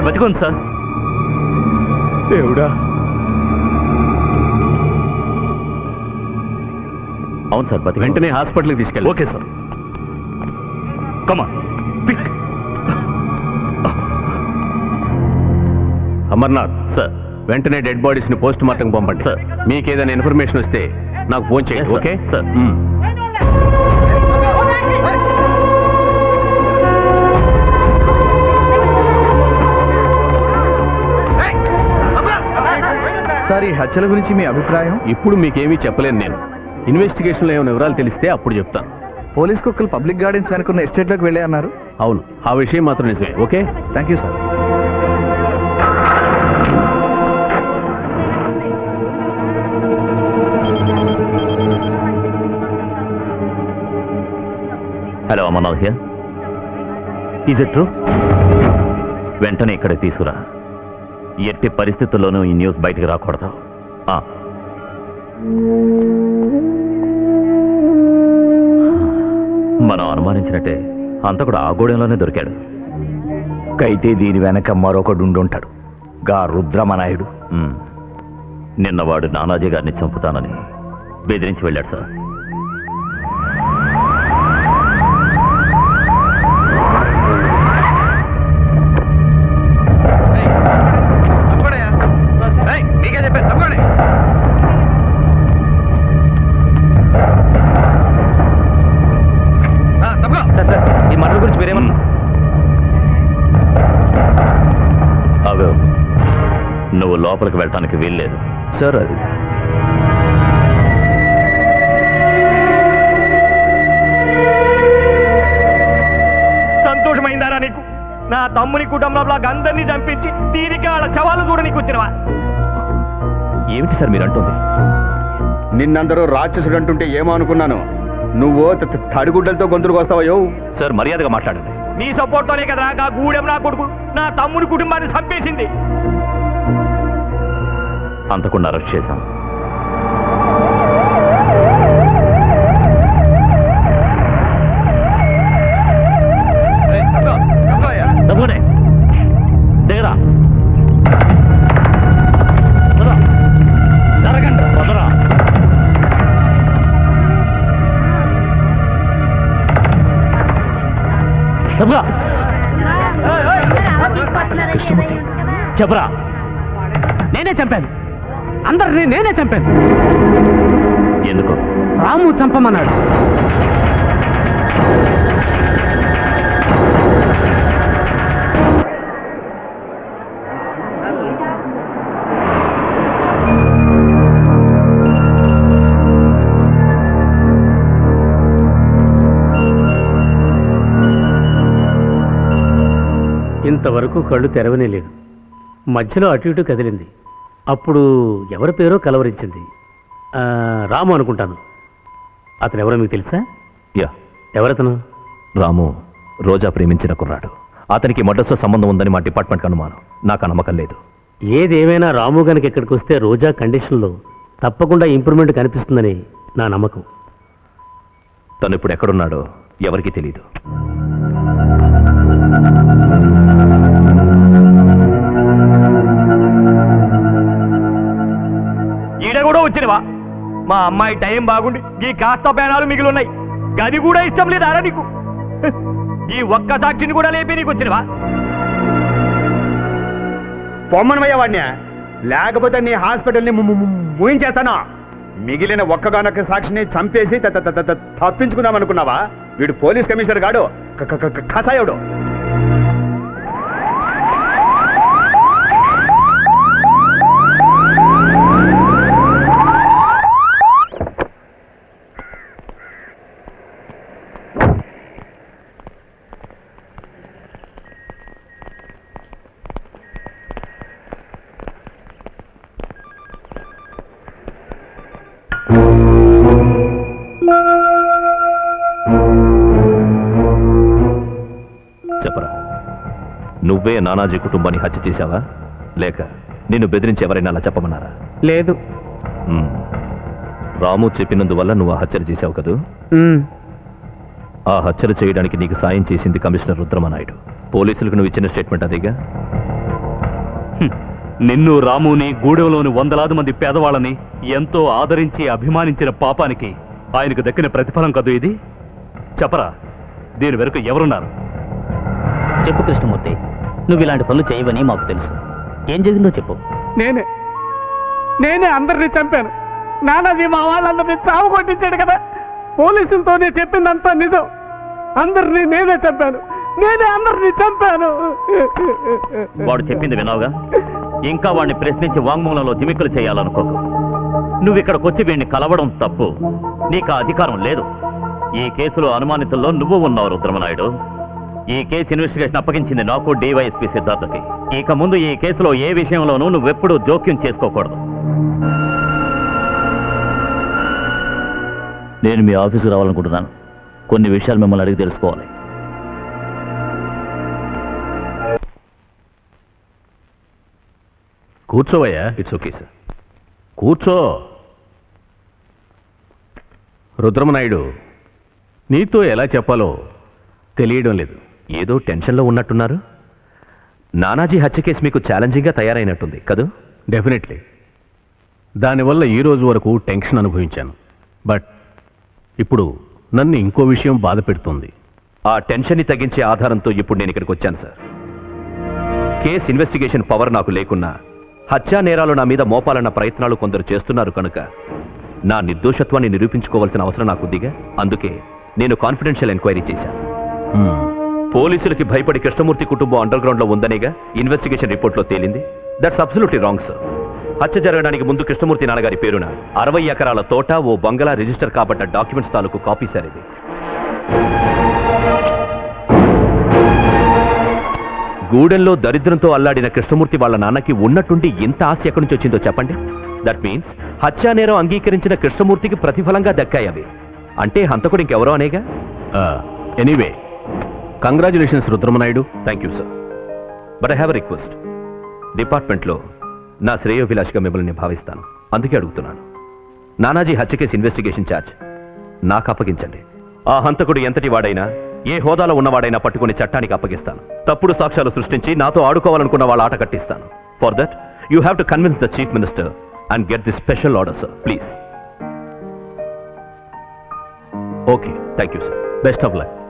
అమ్మాయి బతికుంది సార్ దేవుడా అవును సార్ బతికి వెంటనే హాస్పిటల్కి తీసుకెళ్ళి ఓకే సార్ కమా పిక్ అమర్నాథ్ సార్ వెంటనే డెడ్ బాడీస్ ని పోస్ట్ మార్టం పంపండి సార్. మీకు ఏదైనా ఇన్ఫర్మేషన్ వస్తే నాకు ఫోన్ Yes, చేయండి sir. Okay sir. మ్మ్. సార్ ఈ హత్యల గురించి మీ అభిప్రాయం ఇప్పుడు మీకేమీ చెప్పలేను నేను ఇన్వెస్టిగేషన్ లో ఏమైనా వివరాలు తెలిస్తే అప్పుడు చెప్తాను పోలీస్ కుక్కలు పబ్లిక్ గార్డెన్స్ వెనుకున్న ఎస్టేట్లోకి వెళ్ళే అన్నారు అవును ఆ విషయం మాత్రం నిజమే okay thank you sir hello Amarnath here is it true వెంటనే ఇక్కడ తీసుకురా ఎట్టి పరిస్థితుల్లోనూ ఈ న్యూస్ బయటికి రాకూడదు ఆ. మనం అనుమానించినట్టే అంతకుడు ఆ గూడెంలోనే దొరికాడు అయితే దీని వెనక మరొకడు ఉండుంటాడు గా రుద్రమనాయుడు మ్మ్. నిన్న వాడు నానాజీ గారిని చంపుతానని బెదిరించి వెళ్ళాడు సార్ మీకే చెప్పాను తప్పకోండి తప్పకో సార్ సార్ ఈ మర్డర్ గురించి మీరేమన్నా అవే నువ్వు లోపలికి వెళ్ళటానికి వీల్లేదు సార్ అది సంతోషమైందారా నీకు నా తమ్ముని కుటుంబంలో అందరినీ చంపించి దీనికి వాళ్ళ చవాలు చూడ నీకు వచ్చినవా ఏమిటి సార్ మీరు అంటుంది నిన్నందరూ రాక్షసుడు అంటుంటే ఏమో అనుకున్నాను నువ్వు త- త- తడిగుడ్డలతో గొంతులకు వస్తావయ్యో సార్ మర్యాదగా మాట్లాడండి నీ సపోర్ట్తోనే కదా ఆ గూడెం నా కొడుకు నా తమ్ముని కుటుంబాన్ని చంపేసింది అంతకుండా అరెస్ట్ చేశాం తప్పకుండా దిగరా పద. జరగండి పదరా తప్పుగా కృష్ణమూర్తి చెప్పరా నేనే చంపాను అందరినీ నేనే చంపాను ఎందుకు రాము చంపమన్నాడు ఇంతవరకు కళ్ళు తెరవనే లేదు మధ్యలో అటు ఇటు కదిలింది అప్పుడు ఎవరి పేరో కలవరించింది ఆ, రాము అనుకుంటాను అతను ఎవరో మీకు తెలుసా యా ఎవరతను రాము రోజా ప్రేమించిన కుర్రాడు అతనికి మడ్రస్తో సంబంధం ఉందని మా డిపార్ట్మెంట్ అనుమానం నాకు ఆ నమ్మకం లేదు ఏదేమైనా రాము గనక ఇక్కడికి వస్తే రోజా కండిషన్లో తప్పకుండా ఇంప్రూవ్మెంట్ కనిపిస్తుందని నా నమ్మకం తను ఇప్పుడు ఎక్కడున్నాడో ఎవరికీ తెలియదు ఈడ కూడా వచ్చినవా మా అమ్మాయి టైం బాగుండి ఈ కాస్త పేనాలు మిగిలిన్నాయి గది కూడా ఇష్టం లేదారా నీకు హ్, ఈ ఒక్క సాక్షిని కూడా లేపి నీకు వచ్చినవా పొమ్మనమయ్యా వాడిని లేకపోతే నీ హాస్పిటల్ని ము- ము- ము- మూయించేస్తాను మిగిలిన ఒక్కగానొక్క సాక్షిని చంపేసి త- త- త- త- తప్పించుకుందాం అనుకున్నావా వీడు పోలీస్ కమిషనర్ గాడు క- క- క- కసాయుడు చెప్పరా నువ్వే నానాజీ కుటుంబాన్ని హత్య చేశావా లేక నిన్ను బెదిరించి ఎవరైనా అలా చెప్పమన్నారా లేదు మ్మ్. రాము చెప్పినందువల్ల నువ్వు ఆ హత్యలు చేశావు కదూ ఆ హత్యలు చేయడానికి నీకు సాయం చేసింది కమిషనర్ రుద్రమనాయుడు పోలీసులకు నువ్వు ఇచ్చిన స్టేట్మెంట్ అదేగా హ్మ్. నిన్ను రాముని గూడెంలోని వందలాది మంది పేదవాళ్ళని ఎంతో ఆదరించి అభిమానించిన పాపానికి ఆయనకు దక్కిన ప్రతిఫలం కదూ ఇది చెప్పరా దీని వెనుక ఎవరున్నారు చెప్పు కృష్ణమూర్తి నువ్వు ఇలాంటి పనులు చేయవని మాకు తెలుసు ఏం జరిగిందో చెప్పు నేనే నేనే అందరినీ చంపాను నానాజీ మా వాళ్ళందరినీ చావు కొట్టించాడు కదా పోలీసులతో నేను చెప్పిందంతా నిజం అందరినీ నేనే చంపాను నేనే అందరినీ చంపాను వాడు చెప్పింది వినావుగా ఇంకా వాడిని ప్రశ్నించి వాంగ్మూలంలో జిమిక్కులు చేయాలనుకోకు నువ్వు ఇక్కడికి వచ్చి వీడిని కలవడం తప్పు నీకు ఆ అధికారం లేదు ఈ కేసులో అనుమానితుల్లో నువ్వు ఉన్నావు రుద్రమనాయుడు ఈ కేసు ఇన్వెస్టిగేషన్ అప్పగించింది నాకు డివైఎస్పీ సిద్ధార్థకి ఇక ముందు ఈ కేసులో ఏ విషయంలోనూ నువ్వెప్పుడూ జోక్యం చేసుకోకూడదు నేను మీ ఆఫీసుకు రావాలనుకుంటున్నాను కొన్ని విషయాలు మిమ్మల్ని అడిగి తెలుసుకోవాలి కూర్చోవయ్యా ఇట్స్ ఓకే సార్ కూర్చో రుద్రమనాయుడు నీతో ఎలా చెప్పాలో తెలియడం లేదు ఏదో టెన్షన్లో ఉన్నట్టున్నారు నానాజీ హత్య కేసు మీకు ఛాలెంజింగ్గా తయారైనట్టుంది కదూ డెఫినెట్లీ దానివల్ల ఈ రోజు వరకు టెన్షన్ అనుభవించాను బట్ ఇప్పుడు నన్ను ఇంకో విషయం బాధ పెడుతుంది ఆ టెన్షన్ని తగ్గించే ఆధారంతో ఇప్పుడు నేను ఇక్కడికి వచ్చాను సార్ కేస్ ఇన్వెస్టిగేషన్ పవర్ నాకు లేకున్నా హత్యా నేరాలు నా మీద మోపాలన్న ప్రయత్నాలు కొందరు చేస్తున్నారు కనుక నా నిర్దోషత్వాన్ని నిరూపించుకోవాల్సిన అవసరం నాకుందిగా అందుకే నేను కాన్ఫిడెన్షియల్ ఎంక్వైరీ చేశాను హ్మ్. పోలీసులకి భయపడి కృష్ణమూర్తి కుటుంబం అండర్ గ్రౌండ్ లో ఉందనేగా ఇన్వెస్టిగేషన్ రిపోర్ట్ లో తేలింది దట్స్ అబ్సల్యూట్లీ రాంగ్ సార్ హత్య జరగడానికి ముందు కృష్ణమూర్తి నాన్నగారి పేరున అరవై ఎకరాల తోట ఓ బంగళా రిజిస్టర్ కాబట్ట డాక్యుమెంట్స్ తాలూకు కాపీ సార్ ఇది గూడెంలో దరిద్రంతో అల్లాడిన కృష్ణమూర్తి వాళ్ళ నాన్నకి ఉన్నట్టుండి ఇంత ఆశ ఎక్కడి నుంచి వచ్చిందో చెప్పండి దట్ మీన్స్ హత్యా నేరం అంగీకరించిన కృష్ణమూర్తికి ప్రతిఫలంగా దక్కాయి అవి అంటే హంతకుడు ఇంకెవరో అనేగా anyway congratulations Rudramanaidu thank you sir but I have request డిపార్ట్మెంట్లో నా శ్రేయోభిలాషిగా మిమ్మల్ని నేను భావిస్తాను అందుకే అడుగుతున్నాను నానాజీ హత్య కేసు ఇన్వెస్టిగేషన్ ఛార్జ్ నాకు అప్పగించండి ఆ హంతకుడు ఎంతటి వాడైనా ఏ హోదాలో ఉన్నవాడైనా పట్టుకుని చట్టానికి అప్పగిస్తాను తప్పుడు సాక్ష్యాలు సృష్టించి నాతో ఆడుకోవాలనుకున్న వాళ్ళ ఆట కట్టిస్తాను for that you have to convince the chief minister and get the special order sir please okay thank you sir best of luck